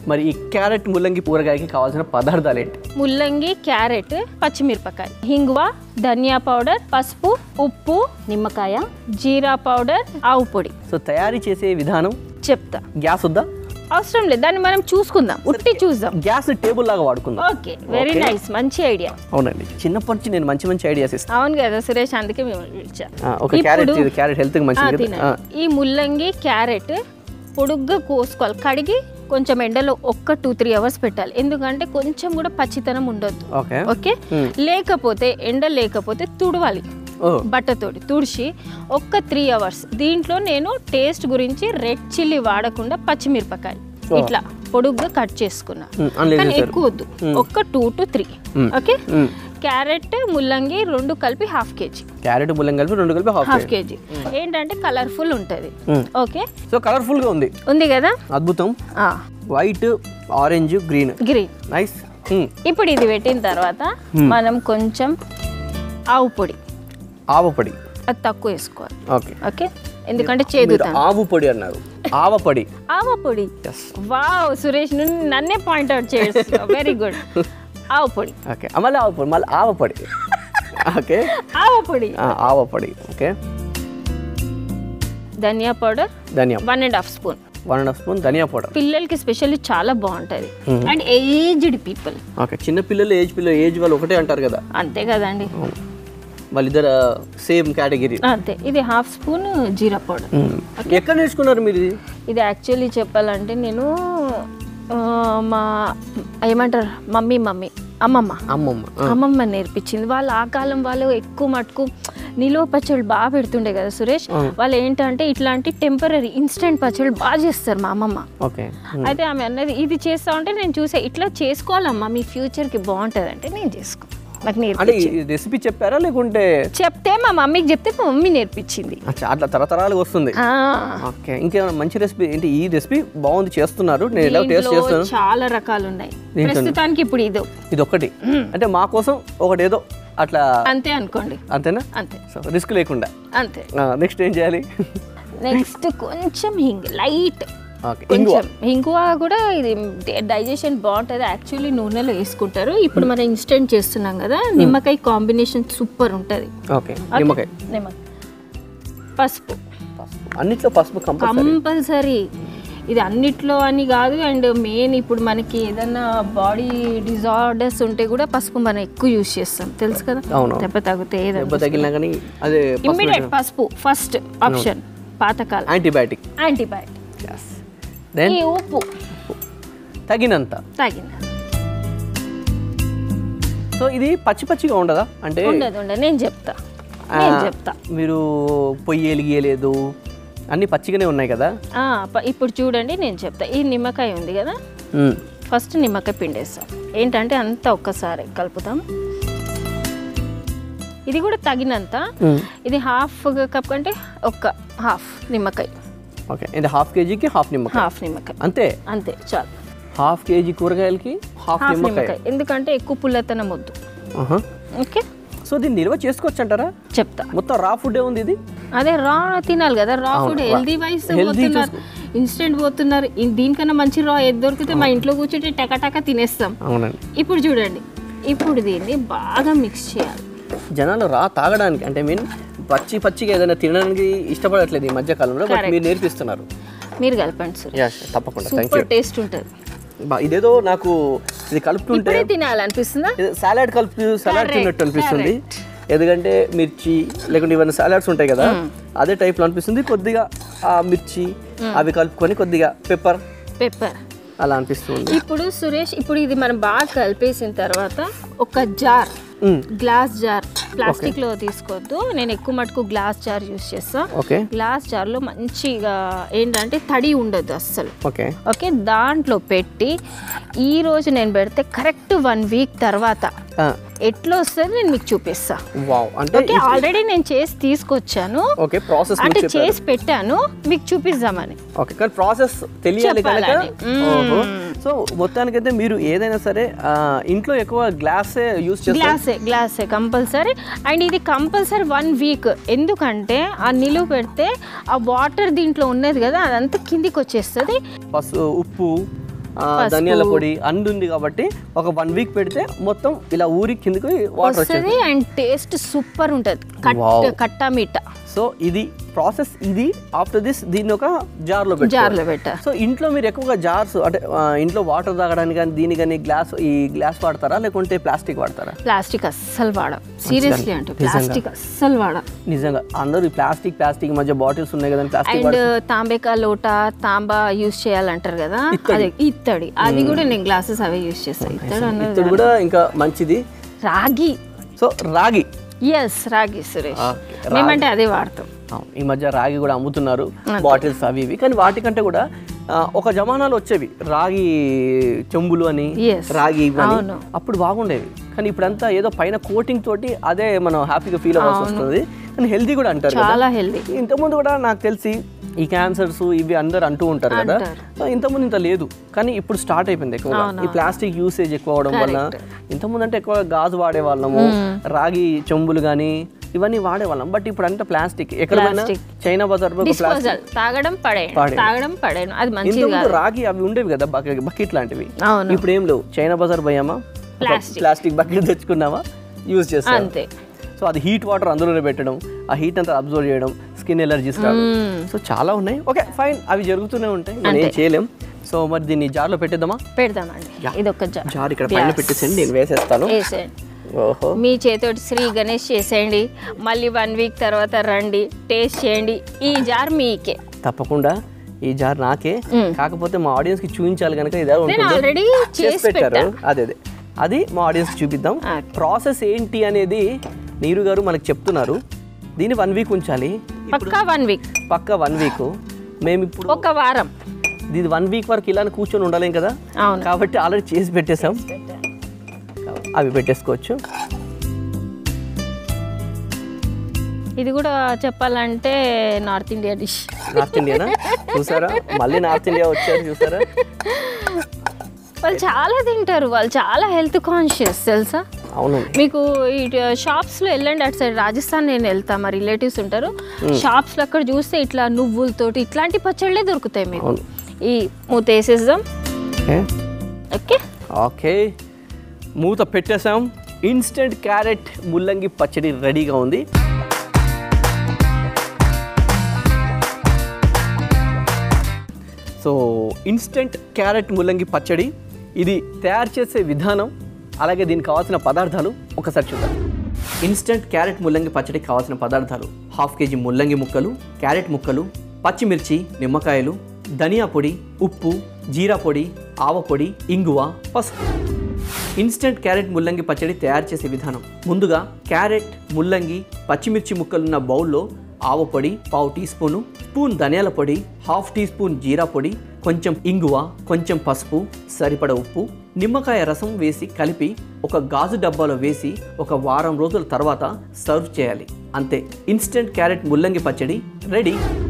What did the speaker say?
మరి ఈ క్యారెట్ ముల్లంగి కూరగాయకి కావాల్సిన పదార్థాలు ఏంటి ముల్లంగి క్యారెట్ పచ్చిమిరపకాయ హింగువ ధనియా పౌడర్ పసుపు ఉప్పు నిమ్మకాయ జీరా పౌడర్ ఆవు పొడి సో తయారీ చేసే విధానం చెప్తా గ్యాస్ వద్దా అవసరం లేదు దాన్ని మనం చూసుకుందాం ఉట్టి చూద్దాం గ్యాస్ టేబుల్ లాగా వాడుకుందాం ఓకే వెరీ Okay. నైస్ మంచి ఐడియా అవునండి చిన్నప్పటి నుంచి నేను మంచి మంచి ఐడియాస్ ఇస్తాను అవును కదా సురేష్ అందుకే మిమ్మల్ని పిలిచా ఒక క్యారెట్ ఇప్పుడు- క్యారెట్ హెల్త్కి ఆ, మంచిది కదా తినండి. ఈ ముల్లంగి క్యారెట్ పొడుగ్గా కోసుకోవాలి కడిగి కొంచెం ఎండలో ఒక్క టూ త్రీ అవర్స్ పెట్టాలి ఎందుకంటే కొంచెం కూడా పచ్చితనం ఉండొద్దు ఓకే ఓకే లేకపోతే ఎండ లేకపోతే తుడవాలి ఓ బట్టతోటి తుడిచి ఒక్క త్రీ అవర్స్ దీంట్లో నేను టేస్ట్ గురించి రెడ్ చిల్లీ వాడకుండా పచ్చిమిరపకాయ Oh. ఇట్లా పొడుగ్గా కట్ చేసుకున్నా మ్, అందులో కానీ వేసేసారు. ఎక్కువ వద్దు ఒక్క టూ టు త్రీ మ్. ఓకే మ్. క్యారెట్ ముల్లంగి రెండు కలిపి హాఫ్ కేజీ క్యారెట్ ముల్లంగి కలిపి రెండు కలిపి హాఫ్ హాఫ్ కేజీ ఏంటంటే కలర్ఫుల్ ఉంటుంది మ్. ఓకే సో కలర్ఫుల్గా ఉంది ఉంది కదా అద్భుతం white orange green green nice ఇప్పుడు ఇది పెట్టిన తర్వాత మనం కొంచెం ఆవు పొడి ఆవపొడి అది తక్కువ వేసుకోవాలి ఓకే ఓకే ఎందుకంటే మీరు చేదుతాను ఆవు పొడి అన్నారు ఆవపొడి ఆవ పొడి ఎస్ వావ్ సురేష్ నువ్వు నన్నే పాయింట్ అవుట్ చేస్తున్నావు వెరీ గుడ్ ఆవ పొడి ఓకే మళ్ళీ ఆవపొడి మళ్ళీ ఆవపొడి ఓకే ఆవ పొడి ఆ, ఆవపొడి ఓకే ధనియా పౌడర్ ధనియా one and half spoon one and half spoon ధనియా పౌడర్ పిల్లలకి స్పెషల్లీ చాలా బాగుంటుంది అండ్ ఏజ్డ్ పీపుల్ ఓకే చిన్న పిల్లలు ఏజ్ పిల్లలు ఏజ్ వాళ్ళు ఒకటే అంటారు కదా అంతే కదండి వాళ్ళిద్దరు సేమ్ కేటగిరీ అంతే ఇది హాఫ్ స్పూన్ జీరా పౌడర్ ఎక్కడ నేర్చుకున్నారు మీరు ఇది ఇది యాక్చువల్లీ చెప్పాలంటే నేను ఆ, మా ఏమంటారు మమ్మీ మమ్మీ అమ్మమ్మ అమ్మమ్మ ఆ, అమ్మమ్మ నేర్పించింది వాళ్ళు ఆ కాలం వాళ్ళు ఎక్కువ మటుకు నిలువ పచ్చళ్ళు బాగా పెడుతుండే కదా సురేష్ వాళ్ళు ఏంటంటే ఇట్లాంటి టెంపరీ ఇన్స్టెంట్ పచ్చళ్ళు బాగా చేస్తారు మా అమ్మమ్మ ఓకే అయితే ఆమె అన్నది ఇది చేస్తా ఉంటే నేను చూసా ఇట్లా చేసుకోవాలమ్మా మీ ఫ్యూచర్కి బాగుంటుంది అంటే నేను చేసుకో నాకు అంటే నేర్పించి ఈ రెసిపీ చెప్పారా లేకుంటే చెప్తే మా మమ్మీకి చెప్తే మా మమ్మీ నేర్పించింది అచ్చా, అట్లా తరతరాలుగా వస్తుంది ఆ, ఓకే ఇంకేమైనా మంచి రెసిపీ ఏంటి ఈ రెసిపీ బాగుంది చేస్తున్నారు నేను ఎలా టేస్ట్ దీంట్లో చేస్తాను చాలా రకాలు ఉన్నాయి దీంట్లో ప్రస్తుతానికి ఇప్పుడు ఇదో ఇది ఒక్కటి అంటే మా కోసం ఒకటి ఏదో అట్లా అంతే అనుకోండి అంతేనా అంతే సో రిస్క్ లేకుండా అంతే నెక్స్ట్ ఏం చేయాలి నెక్స్ట్ కొంచెం హింగ్ లైట్ ఓకే ఇంగువ కొంచెం హింగువ కూడా ఇది డైజెషన్ బాగుంటుంది యాక్చువల్లీ నూనెలో వేసుకుంటారు ఇప్పుడు మనం ఇన్స్టెంట్ చేస్తున్నాం కదా నిమ్మకాయ కాంబినేషన్ సూపర్ ఉంటుంది ఓకే నిమ్మకాయ నిమ్మకాయ పసుపు అన్నిట్లో పసుపు కంపల్సరీ కంపల్సరీ ఇది అన్నిట్లో అని కాదు అండ్ మెయిన్ ఇప్పుడు మనకి ఏదైనా బాడీ డిజార్డర్స్ ఉంటే కూడా పసుపు మనం ఎక్కువ యూజ్ చేస్తాం తెలుసు కదా అవును. దెబ్బ తగ్గితే దెబ్బ తగిలినా కానీ అదే ఇమ్మీడియట్ పసుపు ఫస్ట్ ఆప్షన్ పాతకాలం యాంటీబయాటిక్ యాంటీబయాటిక్ దెన్ ఈ ఉప్పు తగినంత తగిన సో ఇది పచ్చి పచ్చిగా ఉండదా అంటే ఉండదు ఉండదు నేను చెప్తా నేను ఆ, చెప్తా మీరు పొయ్యి వెలిగియలేదు అన్ని పచ్చిగానే ఉన్నాయి కదా ఆ, ప- ఇప్పుడు చూడండి నేను చెప్తా ఈ నిమ్మకాయ ఉంది కదా మ్మ్. ఫస్ట్ నిమ్మకాయ పిండేస్తాం ఏంటంటే అంతా ఒక్కసారి కలుపుతాం ఇది కూడా తగినంత మ్మ్. ఇది హాఫ్ కప్ అంటే ఒక్క హాఫ్ నిమ్మకాయ ఓకే ఇది హాఫ్ కేజీకి హాఫ్ నిమ్మకాయ హాఫ్ నిమ్మకాయ అంతే అంతే చాలు హాఫ్ కేజీ కూరగాయలకి హాఫ్ హాఫ్ నిమ్మకాయ నిమ్మకాయ ఎందుకంటే ఎక్కువ పుల్లతనం వద్దు ఆహా. ఓకే సో దీన్ని నిల్వ చేసుకోవచ్చు అంటారా చెప్తా మొత్తం రా ఫుడ్ ఉంది ఇది అదే రా తినాలి కదా raw food healthy wise Healthy పోతున్నారు ఇన్స్టెంట్ పోతున్నారు ఇ- దీనికన్నా మంచి రా ఏది దొరికితే మా ఇంట్లో కూర్చుంటే టకటక తినేస్తాం అవునండి ఇప్పుడు చూడండి ఇప్పుడు దీన్ని బాగా మిక్స్ చేయాలి జనాలు రా తాగడానికి అంటే మీన్ పచ్చి పచ్చిగా ఏదైనా తినడానికి ఇష్టపడట్లేదు ఈ మధ్య కాలంలో బట్ మీరు నేర్పిస్తున్నారు మీరు కలపండి సార్ యా తప్పకుండా థ్యాంక్ యూ సూపర్ టేస్ట్ ఉంటుంది ఇదేదో నాకు ఇది కలుపుతుంటే ఇప్పుడే తినాలనిపిస్తుందా సాలాడ్ కలుపు సలాడ్ Correct, తిన్నట్టు అనిపిస్తుంది ఎందుకంటే మిర్చి లేకుంటే ఇవన్నీ సాలాడ్స్ ఉంటాయి కదా అదే టైప్లో అనిపిస్తుంది కొద్దిగా ఆ మిర్చి అవి కలుపుకొని కొద్దిగా పెప్పర్ పెప్పర్ అలా అనిపిస్తుంది ఇప్పుడు సురేష్ ఇప్పుడు ఇది మనం బాగా కలిపేసిన తర్వాత ఒక జార్ మ్మ్. గ్లాస్ జార్ ప్లాస్టిక్ లో తీసుకోవద్దు నేను ఎక్కువ మటుకు గ్లాస్ జార్ యూస్ చేస్తా ఓకే గ్లాస్ జార్ లో మంచిగా ఏంటంటే తడి ఉండదు అస్సలు ఓకే ఓకే దాంట్లో పెట్టి ఈ రోజు నేను పెడితే కరెక్ట్ వన్ వీక్ తర్వాత ఎట్లా వస్తుంది నేను మీకు చూపిస్తా వావ్ అంటే ఓకే ఆల్రెడీ నేను చేసి తీసుకొచ్చాను ఓకే ప్రాసెస్ అంటే చేసి పెట్టాను మీకు చూపిద్దామని ఓకే కానీ ప్రాసెస్ తెలియాలి కనుక చెప్పాలని. ఓహో సో మొత్తానికైతే మీరు ఏదైనా సరే ఆ, ఇంట్లో ఎక్కువ గ్లాసే యూస్ చేస్తారు గ్లాసే గ్లాసే కంపల్సరీ అండ్ ఇది కంపల్సరీ వన్ వీక్ ఎందుకంటే ఆ నిలువ పెడితే ఆ వాటర్ దీంట్లో ఉన్నది కదా అదంతా కిందికి వచ్చేస్తుంది పసు ఉప్పు ఆ, ధనియాల పొడి అన్ని ఉంది కాబట్టి ఒక వన్ వీక్ పెడితే మొత్తం ఇలా ఊరి కిందకి వాటర్ వచ్చేది వస్తుంది అండ్ టేస్ట్ సూపర్ ఉంటుంది కట్ Wow. కట్టా మీట సో ఇది ప్రాసెస్ ఇది ఆఫ్టర్ దిస్ దీన్ని ఒక జార్లో పెట్టి జార్లో పెట్ట సో ఇంట్లో మీరు ఎక్కువగా జార్స్ అంటే ఆ, ఇంట్లో వాటర్ తాగడానికి కానీ దీని కానీ గ్లాస్ ఈ గ్లాస్ వాడతారా లేకుంటే ప్లాస్టిక్ వాడతారా ప్లాస్టిక్ అస్సలు వాడం సీరియస్లీ అంటే ప్లాస్టిక్ అస్సలు వాడం నిజంగా అందరూ ఈ ప్లాస్టిక్ ప్లాస్టిక్ మధ్య బాటిల్స్ ఉన్నాయి కదా ప్లాస్టిక్ అండ్ తాంబేకా లోటా తాంబా యూస్ చేయాలంటారు కదా అదే ఇత్తడి అది కూడా నేను గ్లాసెస్ అవే యూస్ చేస్తాను ఇత్తడి అన్నది ఇతడు కూడా ఇంకా మంచిది రాగి సో రాగి ఎస్ రాగి సురేష్ ఓకే, మేమంటే అదే వాడతాం అవును, ఈ మధ్య రాగి కూడా అమ్ముతున్నారు బాటిల్స్ అవి ఇవి కానీ వాటికంటే కూడా ఆ, ఒక జమానాలు వచ్చేవి రాగి చెంబులు అని Yes. రాగి ఇవి అని అవును. అప్పుడు బాగుండేవి కానీ ఇప్పుడంతా ఏదో పైన కోటింగ్ తోటి అదే మనం హ్యాపీగా ఫీల్ అవ్వాల్సి వస్తుంది కానీ హెల్దీ కూడా అంటారు కదా చాలా హెల్దీ ఇంతకుముందు కూడా నాకు తెలిసి ఈ క్యాన్సర్స్ ఇవి అందరు అంటూ ఉంటారు కదా సో ఇంతకుముందు ఇంత లేదు కానీ ఇప్పుడు స్టార్ట్ అయిపోయింది ఎక్కువగా ఈ ప్లాస్టిక్ యూసేజ్ ఎక్కువ అవడం వల్ల ఇంతకుముందు అంటే ఎక్కువ గాజు వాడే వాళ్ళము రాగి చెంబులు కానీ ఇవన్నీ వాడేవాళ్ళం బట్ ఇప్పుడు అంతా ప్లాస్టిక్ ఎక్కడ పోయినా చైనా బజార్ ప్లాస్టిక్ డిస్పోజల్ తాగడం పడేయడం తాగడం పడేయడం అది మంచిది ఇంతకుముందు రాగి అవి ఉండేవి కదా బకెట్ బకెట్ లాంటివి అవును ఇప్పుడు ఏం లేవు చైనా బజార్ పోయామా Plastic. ప్లాస్టిక్ బకెట్ తెచ్చుకున్నామా యూజ్ చేస్తాం అంతే సో అది హీట్ వాటర్ అందులోనే పెట్టడం ఆ హీట్ అంతా అబ్జర్వ్ చేయడం స్కిన్ ఎలర్జీస్ రావడం సో చాలా ఉన్నాయి ఓకే ఫైన్ అవి జరుగుతూనే ఉంటాయి మనం ఏం చేయలేం సో మరి దీన్ని జార్లో పెట్టేద్దామా పెడదామండి ఇది ఒక జార్ జార్ ఇక్కడ పైన పెట్టేసండి నేను వేసేస్తాను వేసేయండి ఓహో మీ చేతోటి శ్రీ గణేష్ చేసేయండి మళ్ళీ వన్ వీక్ తర్వాత రండి టేస్ట్ చేయండి ఈ జార్ మీకే తప్పకుండా ఈ జార్ నాకే కాకపోతే మా ఆడియన్స్ కి చూపించాలి కనుక ఇదే నేను ఉంటుంది ఆల్రెడీ చేసి చేసి పెట్టారు పెట్టా అదే అదే అది మా ఆడియన్స్ చూపిద్దాం Okay. ప్రాసెస్ ఏంటి అనేది నీరు గారు మనకు చెప్తున్నారు దీన్ని వన్ వీక్ ఉంచాలి పక్కా వన్ వీక్ పక్క వన్ వీక్ మేము ఇప్పుడు ఒక వారం ఇది వన్ వీక్ వరకు ఇలానే కూర్చొని ఉండలేం కదా అవును కాబట్టి ఆల్రెడీ చేసి పెట్టేసాం అవి పెట్టేసుకోవచ్చు ఇది కూడా చెప్పాలంటే నార్త్ ఇండియా డిష్ నార్త్ ఇండియానా చూసారా మళ్ళీ నార్త్ ఇండియా వచ్చారు చూసారా వాళ్ళు చాలా తింటారు వాళ్ళు చాలా హెల్త్ కాన్షియస్ తెలుసా అవును మీకు ఈ షాప్స్లో వెళ్ళండి అటు సైడ్ రాజస్థాన్ నేను వెళ్తా మా రిలేటివ్స్ ఉంటారు షాప్స్లో అక్కడ చూస్తే ఇట్లా నువ్వులతోటి ఇట్లాంటి పచ్చళ్ళే దొరుకుతాయి మీకు అవును ఈ మూత వేసేద్దాం ఓకే ఓకే ఓకే మూత పెట్టేసాం ఇన్స్టెంట్ క్యారెట్ ముల్లంగి పచ్చడి రెడీగా ఉంది సో ఇన్స్టెంట్ క్యారెట్ ముల్లంగి పచ్చడి ఇది తయారు చేసే విధానం అలాగే దీనికి కావాల్సిన పదార్థాలు ఒకసారి చూద్దాం ఇన్స్టెంట్ క్యారెట్ ముల్లంగి పచ్చడికి కావాల్సిన పదార్థాలు హాఫ్ కేజీ ముల్లంగి ముక్కలు క్యారెట్ ముక్కలు పచ్చిమిర్చి నిమ్మకాయలు ధనియా పొడి ఉప్పు జీరా పొడి ఆవ పొడి ఇంగువ పసుపు ఇన్స్టెంట్ క్యారెట్ ముల్లంగి పచ్చడి తయారు చేసే విధానం ముందుగా క్యారెట్ ముల్లంగి పచ్చిమిర్చి ముక్కలున్న బౌల్లో ఆవ పొడి పావు టీ స్పూను స్పూన్ ధనియాల పొడి హాఫ్ టీ స్పూన్ జీరా పొడి కొంచెం ఇంగువ కొంచెం పసుపు సరిపడ ఉప్పు నిమ్మకాయ రసం వేసి కలిపి ఒక గాజు డబ్బాలో వేసి ఒక వారం రోజుల తర్వాత సర్వ్ చేయాలి అంతే ఇన్స్టెంట్ క్యారెట్ ముల్లంగి పచ్చడి రెడీ